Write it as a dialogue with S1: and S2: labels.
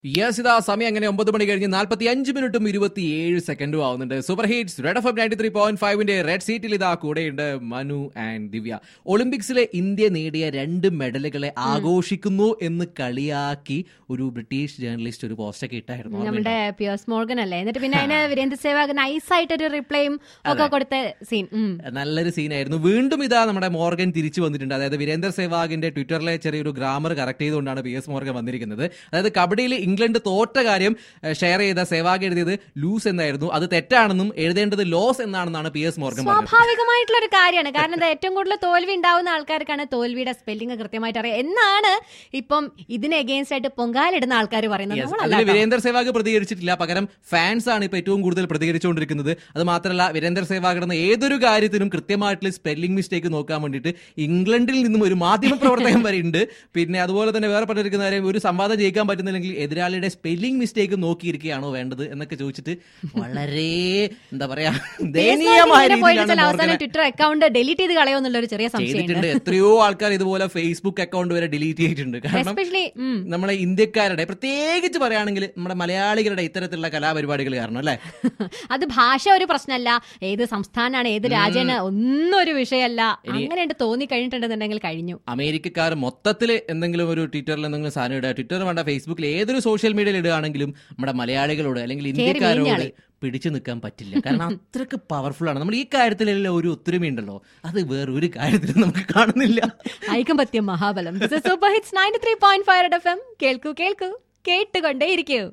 S1: Yes ഇതാ സമയം അങ്ങനെ ഒമ്പത് മണി കഴിഞ്ഞ് നാൽപ്പത്തി അഞ്ച് മിനിറ്റും ഇരുപത്തിയേഴ് സെക്കൻഡും ആവുന്നുണ്ട് super hits red F M ninety three point ഫൈവിന്റെ റെഡ് സീറ്റിൽ ഇതാ കൂടെയുണ്ട് മനു ആൻഡ് ദിവ്യ ഒളിമ്പിക്സിലെ ഇന്ത്യ നേടിയ രണ്ട് മെഡലുകളെ ആഘോഷിക്കുന്നു എന്ന് കളിയാക്കി ഒരു ബ്രിട്ടീഷ് ജേർണലിസ്റ്റ് ഒരു പോസ്റ്റൊക്കെ ഇട്ടായിരുന്നു ഓർമ്മയുണ്ടോ?
S2: നമ്മുടെ പിയേഴ്സ് മോർഗൻ അല്ലേ എന്നിട്ട് പിന്നെ അതിന് വീരേന്ദ്ര സേവാഗ് നൈസായിട്ടൊരു റിപ്ലൈയും ഒക്കെ കൊടുത്ത സീൻ
S1: നല്ലൊരു സീനായിരുന്നു വീണ്ടും ഇതാ നമ്മുടെ മോർഗൻ തിരിച്ചു വന്നിട്ടുണ്ട് അതായത് വീരേന്ദർ സെവാഗിന്റെ ട്വിറ്ററിലെ ചെറിയൊരു ഗ്രാമർ കറക്റ്റ് ചെയ്തുകൊണ്ടാണ് പി എസ് മോർഗൻ വന്നിരിക്കുന്നത് അതായത് കബഡിയിൽ ഇംഗ്ലണ്ട് തോറ്റ കാര്യം ഷെയർ ചെയ്ത സെവാഗ് എഴുതിയത് ലൂസ് എന്നായിരുന്നു അത് തെറ്റാണെന്നും എഴുതേണ്ടത് ലോസ് എന്നാണെന്നാണ് പി എസ് മോർഗൻ പറഞ്ഞത്
S2: സ്വാഭാവികമായിട്ടുള്ള ഒരു കാര്യമാണ് കാരണം ഇത് ഏറ്റവും കൂടുതൽ തോൽവി ഉണ്ടാവുന്ന ആൾക്കാർക്കാണ് തോൽവിയുടെ സ്പെല്ലിംഗ് കൃത്യമായിട്ട് അറിയാം എന്നാണ് ഇപ്പം ഇതിന് എഗെയിൻസ്റ്റ് ആയിട്ട് പൊങ്കാലിടുന്ന ആൾക്കാർ പറയുന്നത്
S1: Yes.
S2: നമ്മളല്ല
S1: അതിൽ വീരേന്ദർ സെവാഗ് പ്രതികരിച്ചിട്ടില്ല പകരം ഫാൻസ് ആണ് ഇപ്പൊ ഏറ്റവും കൂടുതൽ പ്രതികരിച്ചുകൊണ്ടിരിക്കുന്നത് അത് മാത്രമല്ല വീരേന്ദർ സെവാഗ് എന്ന ഏതൊരു കാര്യത്തിനും കൃത്യമായിട്ടുള്ള സ്പെല്ലിംഗ് മിസ്റ്റേക്ക് നോക്കാൻ വേണ്ടിയിട്ട് ഇംഗ്ലണ്ടിൽ നിന്നും ഒരു മാധ്യമ പ്രവർത്തകൻ വരെ ഉണ്ട് പിന്നെ അതുപോലെ തന്നെ വേറെ പറഞ്ഞിരിക്കുന്ന കാര്യം ഒരു സംവാദം ജയിക്കാൻ പറ്റുന്നില്ലെങ്കിൽ എതിരാളിയുടെ സ്പെല്ലിംഗ് മിസ്റ്റേക്ക് നോക്കിയിരിക്കുകയാണോ വേണ്ടത് എന്നൊക്കെ ചോദിച്ചിട്ട് വളരെ എന്താ പറയാ ദയനീയമായ
S2: ഇങ്ങനെ പോയിട്ട്
S1: രീതിയിലാണ്
S2: ചില അവസാനം
S1: മോർഗനെ
S2: ട്വിറ്റർ അക്കൗണ്ട് ഡിലീറ്റ് ചെയ്ത് കളയോന്നുള്ള ഒരു ചെറിയ സംശയമുണ്ട്
S1: ചെയ്തിട്ടുണ്ട് എത്രയോ ആൾക്കാർ ഇതുപോലെ ഫേസ്ബുക്ക് അക്കൗണ്ട് വരെ ഡിലീറ്റ് ചെയ്തിട്ടുണ്ട് കാരണം
S2: എസ്പെഷ്യലി
S1: നമ്മളെ ഇന്ത്യക്കാരുടെ പ്രത്യേകിച്ച് പറയുകയാണെങ്കിൽ നമ്മുടെ മലയാളികളുടെ ഇത്തരത്തിലുള്ള കലാപരിപാടികൾ കാരണം അല്ലേ
S2: അത് ഭാഷ ഒരു പ്രശ്നമല്ല ഏത് സംസ്ഥാനമാണ് ഏത് രാജ്യമാണ് ഒന്നും ഒരു വിഷയമല്ല അങ്ങനെ ഉണ്ട് തോന്നി കഴിഞ്ഞിട്ടുണ്ടെന്നുണ്ടെങ്കിൽ കഴിഞ്ഞു
S1: അമേരിക്കക്കാർ മൊത്തത്തിൽ എന്തെങ്കിലും ഒരു ട്വിറ്ററിൽ എന്തെങ്കിലും സാധനം ഇടുക ട്വിറ്റർ വേണ്ട ഫേസ്ബുക്കിൽ ഏതൊരു സോഷ്യൽ മീഡിയയിൽ ഇടുകയാണെങ്കിലും നമ്മുടെ മലയാളികളോട് അല്ലെങ്കിൽ ഇന്ത്യക്കാരോട്
S2: വീഞ്ഞാളി.
S1: പിടിച്ചു നിൽക്കാൻ പറ്റില്ല കാരണം അത്രക്ക് പവർഫുൾ ആണ് നമ്മൾ ഈ കാര്യത്തിലെല്ലാം ഒരു ഒത്തൊരുമയുണ്ടല്ലോ അത് വേറൊരു കാര്യത്തിലും നമുക്ക് കാണുന്നില്ല
S2: ഐകമത്യം മഹാബലം super hits ninety three point five F M കേൾക്കൂ കേൾക്കൂ കേട്ടുകൊണ്ടേയിരിക്കൂ